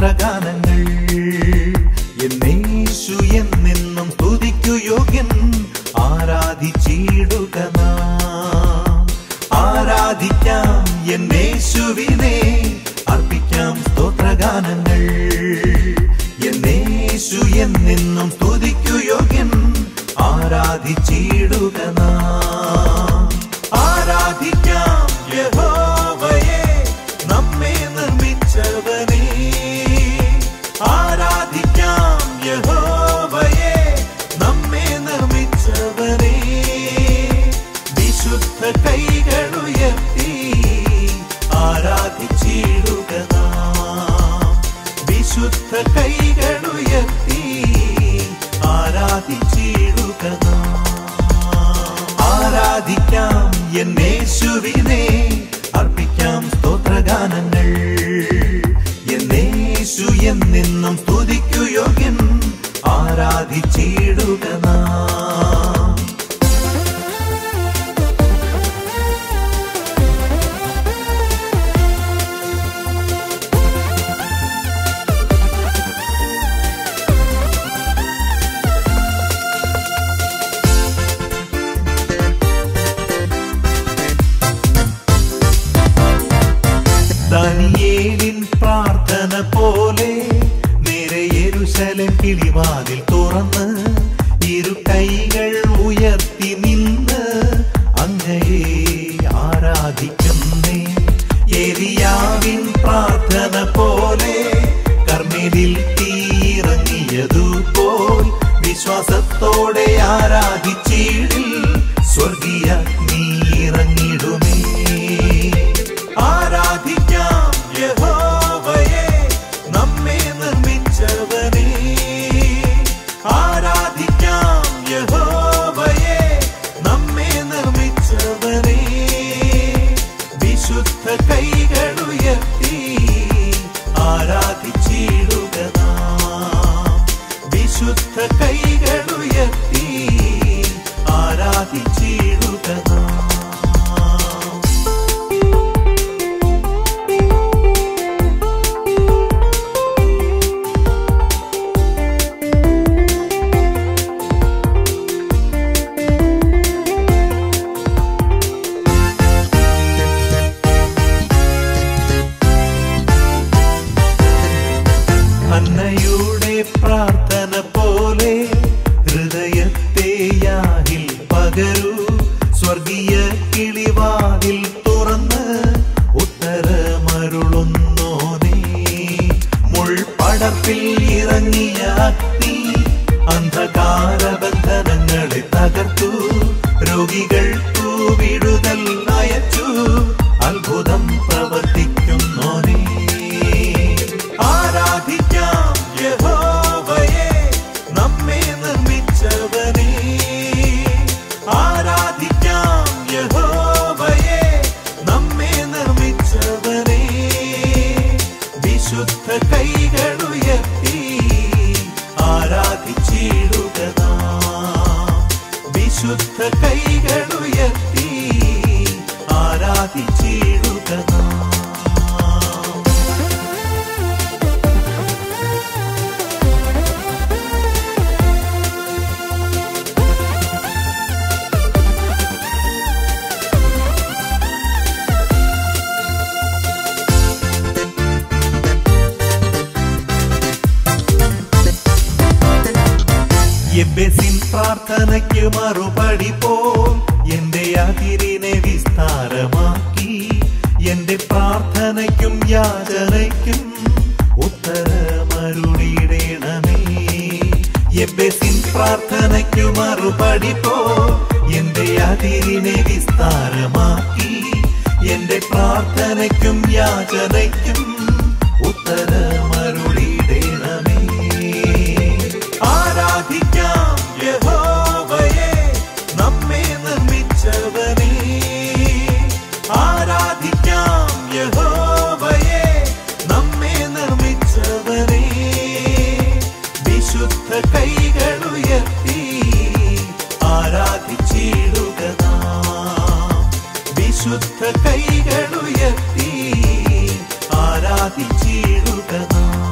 സ്തോത്രഗാനങ്ങൾ എന്നേശു എന്നെന്നും സ്തുതിക്കു യോഗ്യൻ ആരാധിച്ചിടുക നാം ആരാധിക്കാം എന്നേശുവിനെ അർപ്പിക്കാം സ്തോത്രഗാനങ്ങൾ എന്നേശു എന്നെന്നും സ്തുതിക്കു യോഗ്യൻ ആരാധിച്ചിടുക നാം ആരാധിക്കാം യഹോവയെ നമ്മെ നിർമ്മിച്ചവനെ ആരാധിക്കാം യഹോവയെ നമ്മെ നിർമ്മിച്ചവനെ വിശുദ്ധ കൈകളുയർത്തി ആരാധിച്ചിടുക നാം വിശുദ്ധ കൈകളുയർത്തി ആരാധിച്ചിടുക നാം ആരാധിക്കാം എന്നേശുവിനെ അർപ്പിക്കാം സ്തോത്രഗാനങ്ങൾ എന്നേശു എന്നെന്നും സ്തുതിക്കു യോഗ്യൻ ആരാധിച്ചിടുക നാം ദാനിയേലിൻ പ്രാർത്ഥന പോലെ നേരെ യെരുശലേം കിളിവാതിൽ തുറന്ന് ഇരു കൈകൾ ഉയർത്തി നിന്ന് അങ്ങയെ ആരാധിക്കുന്നേ എരിയാവിൻ പ്രാർത്ഥന പോലെ കർമ്മേലിൽ തീയിറങ്ങിയതുപോൽ വിശ്വാസത്തോടെ ആരാധിച്ചിടിൽ സ്വർഗീയ നീറങ്ങിടുമേ ആരാധിക്കാം യഹോവയെ നമ്മെ നിർമ്മിച്ചവനെ ആരാധിക്കാം യഹോവയെ നമ്മെ നിർമ്മിച്ചവനെ വിശുദ്ധ കൈകളുയർത്തി ആരാധിച്ചിടുക നാം വിശുദ്ധ കൈകളുയർത്തി ആരാധിച്ചിടുക നാം അന്നയുടെ പ്രാർത്ഥന പോലെ ഹൃദയത്തെ യാഹിൽ പകരൂ സ്വർഗീയ കിളിവാതിൽ തുറന്ന് ഉത്തരമരുളുന്നോനേ മുൾപടർപ്പിൽ ഇറങ്ങിയ അഗ്നി അന്ധകാര ബന്ധനങ്ങളെ തകർത്തു രോഗികൾക്കു വിടുതൽ അയച്ചു അത്ഭുതം പ്രവർത്തിക്കുന്നോനേ ആരാധിക്കാം യഹോവയെ നമ്മെ നിർമ്മിച്ചവനെ ആരാധിക്കാം യഹോവയെ നമ്മെ നിർമ്മിച്ചവനെ വിശുദ്ധ കൈകളുയർത്തി ആരാധിച്ചിടുക നാം വിശുദ്ധ കൈകളുയർത്തി ആരാധിച്ചിടുക നാം എബെസിൻ പ്രാർത്ഥനയ്ക്ക് മറുപടി പോൽ എന്റെ അതിരിനെ വിസ്താരമാക്കി എന്റെ പ്രാർത്ഥനയ്ക്കും യാചനയ്ക്കും ഉത്തരമരുളിയിടണമേ എബെസിൻ പ്രാർത്ഥനയ്ക്ക് മറുപടി പോൽ എന്റെ അതിരിനെ വിസ്താരമാക്കി എന്റെ പ്രാർത്ഥനയ്ക്കും യാചനയ്ക്കും ഉത്തരമരുളിയിടണമേ ആരാധിക്കാം യഹോവയെ നമ്മെ നിർമ്മിച്ചവനെ ആരാധിക്കാം യഹോവയെ നമ്മെ നിർമ്മിച്ചവനെ വിശുദ്ധ കൈകളുയർത്തി ആരാധിച്ചിടുക നാം വിശുദ്ധ കൈകളുയർത്തി ആരാധിച്ചിടുക നാം